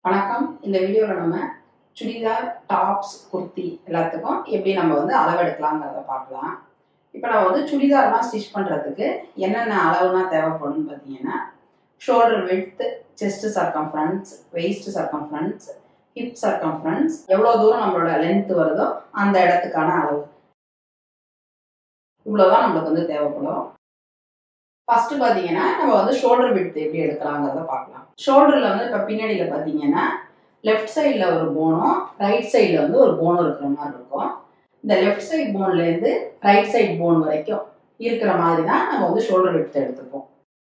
வணக்கம் இந்த வீடியோவில் நம்ம சுடிதார் டாப்ஸ் குர்த்தி எல்லாத்துக்கும் எப்படி நம்ம வந்து அளவெடுக்கலாங்கிறத பார்க்கலாம் இப்போ நம்ம வந்து சுடிதார்லாம் ஸ்டிச் பண்ணுறதுக்கு என்னென்ன அளவுலாம் தேவைப்படும்னு பார்த்தீங்கன்னா shoulder width chest circumference waist circumference hip circumference எவ்வளோ தூரம் நம்மளோட லென்த் வருதோ அந்த இடத்துக்கான அளவு இவ்வளோதான் நம்மளுக்கு வந்து தேவைப்படும் ஃபர்ஸ்ட் பார்த்தீங்கன்னா நம்ம வந்து ஷோல்டர் விட்த் எப்படி எடுக்கலாங்கிறத பார்க்கலாம் ஷோல்டரில் வந்து இப்போ பின்னாடியில் பார்த்தீங்கன்னா லெஃப்ட் சைடில் ஒரு போனும் ரைட் சைடில் வந்து ஒரு போனும் இருக்கிற மாதிரி இருக்கும் இந்த லெஃப்ட் சைட் போன்லேருந்து ரைட் சைட் போன் வரைக்கும் இருக்கிற மாதிரி தான் நம்ம வந்து ஷோல்டர் விட்த் எடுத்துப்போம்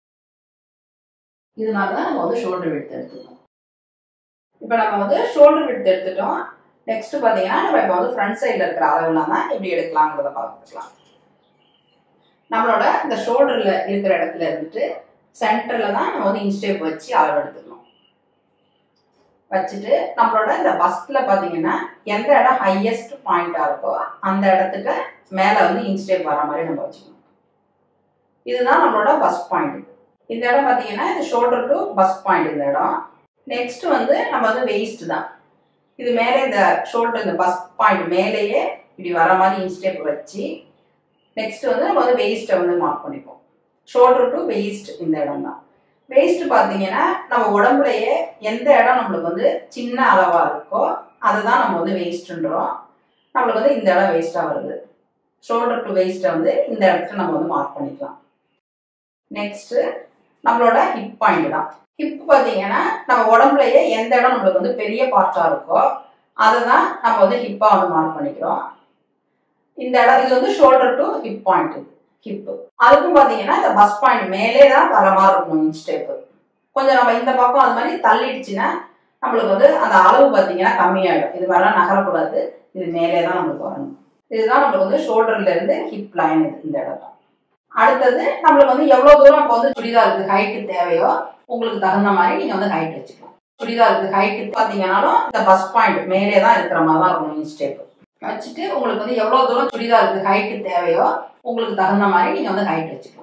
இது மாதிரி தான் நம்ம வந்து ஷோல்டர் விட்த் எடுத்துப்போம் இப்போ நம்ம வந்து ஷோல்டர் விட்த் எடுத்துட்டோம் நெக்ஸ்ட் பார்த்தீங்கன்னா நம்ம இப்போ வந்து ஃப்ரண்ட் சைடில் இருக்கிற அளவுலாம் தான் எப்படி எடுக்கலாங்கிறத பார்த்துக்கலாம் நம்மளோட இந்த ஷோல்டரில் இருக்கிற இடத்துல இருந்துட்டு சென்டரில் தான் நம்ம வந்து இன்ஸ்டேப் வச்சு அளவு எடுத்துக்கணும் வச்சுட்டு நம்மளோட இந்த பஸ்டில் பார்த்தீங்கன்னா எந்த இடம் ஹையஸ்ட் பாயிண்டாக இருக்கோ அந்த இடத்துக்கு மேலே வந்து இன்ஸ்டேப் வர மாதிரி நம்ம வச்சுக்கணும் இதுதான் நம்மளோட பஸ் பாயிண்ட் இந்த இடம் பார்த்தீங்கன்னா இந்த ஷோல்டர் டு பஸ் பாயிண்ட் இந்த இடம் நெக்ஸ்ட் வந்து நம்ம வந்து வெயிஸ்ட் தான் இது மேலே இந்த ஷோல்டர் இந்த பஸ் பாயிண்ட் மேலேயே இப்படி வர மாதிரி இன்ஸ்டேப் வச்சு நெக்ஸ்ட் வந்து நம்ம வந்து வெயிஸ்ட்டை வந்து மார்க் பண்ணிப்போம் ஷோல்டர் டு வெயிஸ்ட் இந்த இடம் தான் வெயிஸ்ட் பார்த்தீங்கன்னா நம்ம உடம்புலயே எந்த இடம் நம்மளுக்கு வந்து சின்ன அளவாக இருக்கோ அதை தான் நம்ம வந்து வெயிஸ்ட்ன்றோம் நம்மளுக்கு வந்து இந்த இடம் வேஸ்ட்டாக வருது ஷோல்டர் டு வெயிஸ்ட்டை வந்து இந்த இடத்துல நம்ம வந்து மார்க் பண்ணிக்கலாம் நெக்ஸ்ட் நம்மளோட ஹிப் பாயிண்ட் தான் ஹிப் பார்த்தீங்கன்னா நம்ம உடம்புலயே எந்த இடம் நம்மளுக்கு வந்து பெரிய பார்ட்டாக இருக்கோ அதை தான் நம்ம வந்து ஹிப்பாக வந்து மார்க் பண்ணிக்கிறோம் இந்த இடம் இது வந்து shoulder to hip point hip அதுக்கும் பார்த்தீங்கன்னா இந்த பஸ் பாயிண்ட் மேலே தான் வர மாதிரி இருக்கும் இன்ஸ்டேப்பு கொஞ்சம் நம்ம இந்த பக்கம் அது மாதிரி தள்ளிடுச்சுன்னா நம்மளுக்கு வந்து அந்த அளவு பார்த்தீங்கன்னா கம்மியாயிடும் இது மாதிரிலாம் நகரக்கூடாது இது மேலே தான் நம்மளுக்கு வரணும் இதுதான் நம்மளுக்கு வந்து ஷோல்டர்ல இருந்து ஹிப் லைன் இது இந்த இடம் தான் அடுத்தது நம்மளுக்கு வந்து எவ்வளோ தூரம் இப்போ வந்து சுடிதாருக்கு ஹைட்டு தேவையோ உங்களுக்கு தகுந்த மாதிரி நீங்கள் வந்து ஹைட் வச்சுக்கலாம் சுடிதாருக்கு ஹைட்டு பார்த்தீங்கன்னாலும் இந்த பஸ் பாயிண்ட் மேலே தான் இருக்கிற மாதிரி தான் இருக்கும் இன்ஸ்டேப்பு வச்சுட்டு உங்களுக்கு வந்து எவ்வளோ தூரம் சுடிதாருக்கு ஹைட்டு தேவையோ உங்களுக்கு தகுந்த மாதிரி நீங்கள் வந்து ஹைட் வச்சுக்கலாம்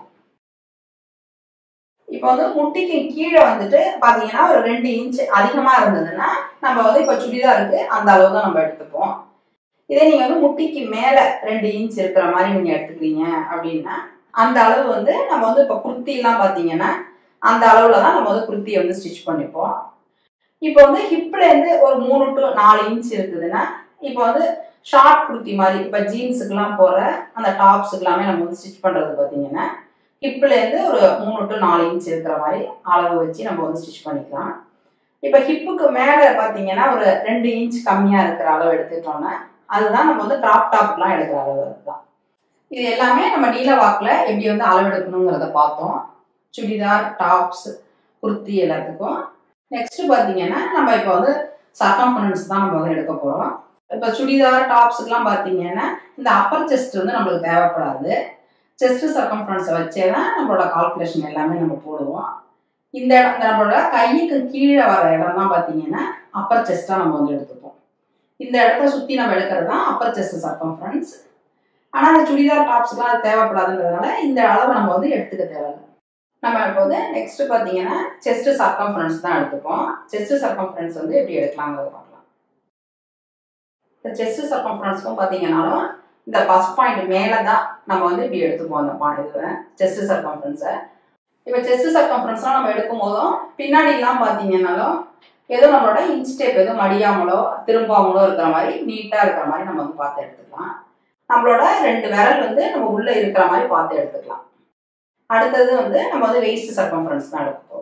இப்போ வந்து முட்டிக்கு கீழே வந்துட்டு பார்த்தீங்கன்னா ஒரு ரெண்டு இன்ச் அதிகமாக இருந்ததுன்னா நம்ம வந்து இப்போ சுடிதாருக்கு அந்த அளவு தான் நம்ம எடுத்துப்போம் இதே நீங்கள் வந்து முட்டிக்கு மேலே ரெண்டு இன்ச் இருக்கிற மாதிரி நீங்கள் எடுத்துக்கிறீங்க அப்படின்னா அந்த அளவு வந்து நம்ம வந்து இப்போ குர்த்திலாம் பார்த்தீங்கன்னா அந்த அளவில் தான் நம்ம வந்து குர்த்தியை வந்து ஸ்டிச் பண்ணிப்போம் இப்போ வந்து ஹிப்லேருந்து ஒரு மூணு டு நாலு இன்ச் இருக்குதுன்னா இப்போ வந்து ஷார்ட் குர்த்தி மாதிரி இப்போ ஜீன்ஸுக்கெல்லாம் போகிற அந்த டாப்ஸுக்கு எல்லாமே நம்ம வந்து ஸ்டிச் பண்ணுறது பார்த்தீங்கன்னா ஹிப்லேருந்து ஒரு மூணு டு நாலு இன்ச் இருக்கிற மாதிரி அளவு வச்சு நம்ம வந்து ஸ்டிச் பண்ணிக்கலாம் இப்போ ஹிப்புக்கு மேலே பார்த்தீங்கன்னா ஒரு ரெண்டு இன்ச் கம்மியாக இருக்கிற அளவு எடுத்துட்டோம்னா அதுதான் நம்ம வந்து டாப் டாப்லாம் எடுக்கிற அளவு தான் இது எல்லாமே நம்ம நீல வாக்கில் எப்படி வந்து அளவு எடுக்கணுங்கிறத பார்த்தோம் சுடிதார் டாப்ஸ் குர்த்தி எல்லாத்துக்கும் நெக்ஸ்ட் பார்த்தீங்கன்னா நம்ம இப்போ வந்து சர்க்கம்ஃபரன்ஸ் தான் நம்ம வந்து எடுக்க போகிறோம் இப்போ சுடிதார் டாப்ஸுக்கெலாம் பார்த்தீங்கன்னா இந்த அப்பர் செஸ்ட் வந்து நம்மளுக்கு தேவைப்படாது செஸ்ட் சர்க்கம்ஃபரன்ஸை வச்சே தான் நம்மளோட கால்குலேஷன் எல்லாமே நம்ம போடுவோம் இந்த இடம் நம்மளோட கைக்கு கீழே வர இடம் தான் பார்த்தீங்கன்னா அப்பர் செஸ்ட்டாக நம்ம வந்து எடுத்துப்போம் இந்த இடத்த சுற்றி நம்ம எடுக்கிறது தான் அப்பர் செஸ்ட் சர்க்கம்ஃபரன்ஸ் ஆனால் அந்த சுடிதார் டாப்ஸ்க்குலாம் அது தேவைப்படாதுன்றதுனால இந்த அளவை நம்ம வந்து எடுத்துக்க தேவையில்லை நம்ம இப்போ வந்து நெக்ஸ்ட் பார்த்தீங்கன்னா செஸ்ட் சர்க்கம்ஃபரன்ஸ் தான் எடுத்துப்போம் செஸ்ட் சர்க்கம்ஃபரன்ஸ் வந்து எப்படி எடுக்கலாங்கிறத பார்க்கலாம் இந்த செஸ்ட் சர்க்கம்ஃபரன்ஸ்க்கும் பார்த்தீங்கன்னாலும் இந்த பஸ் பாயிண்ட் மேலே தான் நம்ம வந்து இப்படி எடுத்துப்போம் அந்த பாயிண்ட் இதுவை செஸ்ட் சர்க்கம்ஃபரன்ஸை இப்போ செஸ்ட் சர்க்கம்ஃபரன்ஸ்லாம் நம்ம எடுக்கும் போதும் பின்னாடிலாம் பார்த்தீங்கன்னாலும் ஏதோ நம்மளோட இன்ஸ்டேப் எதுவும் மடியாமலோ திரும்பாமலோ இருக்கிற மாதிரி நீட்டாக இருக்கிற மாதிரி நம்ம வந்து பார்த்து எடுத்துக்கலாம் நம்மளோட ரெண்டு விரல் வந்து நம்ம உள்ளே இருக்கிற மாதிரி பார்த்து எடுத்துக்கலாம் அடுத்தது வந்து நம்ம வந்து வெயிஸ்ட் சர்க்கம்ஃபரன்ஸ் தான் எடுப்போம்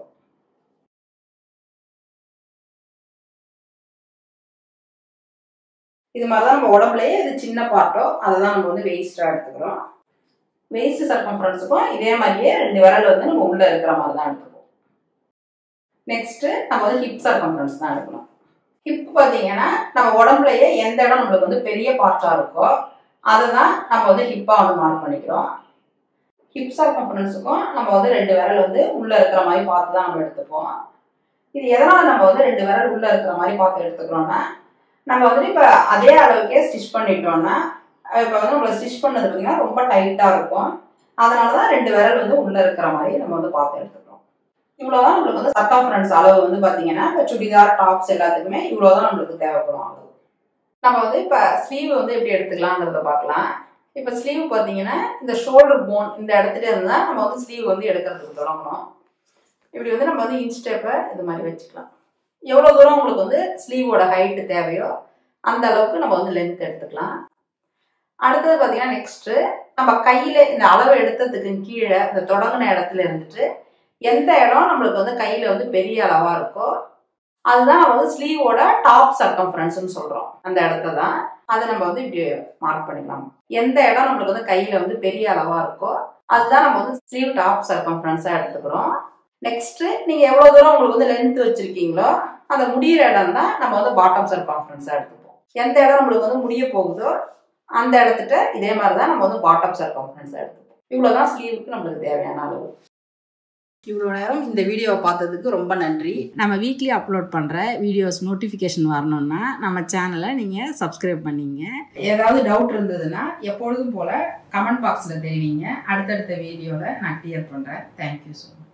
இது மாதிரி தான் நம்ம உடம்புலயே இது சின்ன பார்ட்டோ அதை தான் நம்ம வந்து வெயிஸ்டாக எடுத்துக்கிறோம் வெயிஸ்ட் சர்க்கம்ஃபரன்ஸுக்கும் இதே மாதிரியே ரெண்டு விரல் வந்து நம்ம உள்ளே இருக்கிற மாதிரி தான் எடுத்துப்போம் நெக்ஸ்ட்டு நம்ம வந்து ஹிப் சர்க்கம்ஃபரன்ஸ் தான் எடுக்கணும் ஹிப் பார்த்தீங்கன்னா நம்ம உடம்புலயே எந்த இடம் நம்மளுக்கு வந்து பெரிய பார்ட்டாக இருக்கோ அதை தான் நம்ம வந்து ஹிப்பாக வந்து மார்க் பண்ணிக்கிறோம் ஹிப் சர்க்கம்ஃபரன்ஸுக்கும் நம்ம வந்து ரெண்டு விரல் வந்து உள்ளே இருக்கிற மாதிரி பார்த்து தான் நம்ம எடுத்துப்போம் இது எதனால் நம்ம வந்து ரெண்டு விரல் உள்ளே இருக்கிற மாதிரி பார்த்து எடுத்துக்கிறோம்னா நம்ம வந்து இப்போ அதே அளவுக்கே ஸ்டிச் பண்ணிட்டோம்னா இப்போ வந்து நம்மளை ஸ்டிச் பண்ணது பார்த்தீங்கன்னா ரொம்ப டைட்டாக இருக்கும் அதனால தான் ரெண்டு விரல் வந்து உள்ளே இருக்கிற மாதிரி நம்ம வந்து பார்த்து எடுத்துக்கிறோம் இவ்வளோதான் நம்மளுக்கு வந்து சர்க்கம்ஃபரன்ஸ் அளவு வந்து பார்த்தீங்கன்னா இப்போ சுடிதார் டாப்ஸ் எல்லாத்துக்குமே இவ்வளோதான் நம்மளுக்கு தேவைப்படும் அளவு நம்ம வந்து இப்போ ஸ்லீவ் வந்து எப்படி எடுத்துக்கலாங்கிறத பார்க்கலாம் இப்போ ஸ்லீவ் பார்த்தீங்கன்னா இந்த ஷோல்டர் போன் இந்த இடத்துல இருந்தால் நம்ம வந்து ஸ்லீவ் வந்து எடுக்கிறதுக்கு தொடங்கணும் இப்படி வந்து நம்ம வந்து இன்ச் டேப்பை இது மாதிரி வச்சுக்கலாம் எவ்வளோ தூரம் உங்களுக்கு வந்து ஸ்லீவோட ஹைட்டு தேவையோ அந்த அளவுக்கு நம்ம வந்து லென்த் எடுத்துக்கலாம் அடுத்தது பார்த்தீங்கன்னா நெக்ஸ்ட்டு நம்ம கையில் இந்த அளவு எடுத்ததுக்கு கீழே இந்த தொடங்கின இடத்துல இருந்துட்டு எந்த இடம் நம்மளுக்கு வந்து கையில் வந்து பெரிய அளவாக இருக்கோ அதுதான் நம்ம வந்து ஸ்லீவோட டாப் சர்க்கம்ஃபரன்ஸ்னு சொல்கிறோம் அந்த இடத்த தான் அதை நம்ம வந்து இப்படி மார்க் பண்ணிக்கலாம் எந்த இடம் நம்மளுக்கு வந்து கையில் வந்து பெரிய அளவாக இருக்கோ அதுதான் நம்ம வந்து ஸ்லீவ் டாப் சர்க்கம்ஃபரன்ஸாக எடுத்துக்கிறோம் நெக்ஸ்ட்டு நீங்கள் எவ்வளோ தூரம் உங்களுக்கு வந்து லென்த் வச்சுருக்கீங்களோ அந்த முடியிற இடம் தான் நம்ம வந்து பாட்டம் சர்க்கம்ஃபரன்ஸாக எடுத்துப்போம் எந்த இடம் நம்மளுக்கு வந்து முடிய போகுதோ அந்த இடத்துட்ட இதே மாதிரி தான் நம்ம வந்து பாட்டம் சர்க்கம்ஃபரன்ஸாக எடுத்துப்போம் இவ்வளோ தான் ஸ்லீவுக்கு நம்மளுக்கு தேவையான அளவு இவ்வளோ நேரம் இந்த வீடியோவை பார்த்ததுக்கு ரொம்ப நன்றி நம்ம வீக்லி அப்லோட் பண்ணுற வீடியோஸ் நோட்டிஃபிகேஷன் வரணும்னா நம்ம சேனலை நீங்கள் சப்ஸ்கிரைப் பண்ணிங்க ஏதாவது டவுட் இருந்ததுன்னா எப்பொழுதும் போல் கமெண்ட் பாக்ஸில் தெரிவிங்க அடுத்தடுத்த வீடியோவில் நான் கிளியர் பண்ணுறேன் தேங்க்யூ ஸோ மச்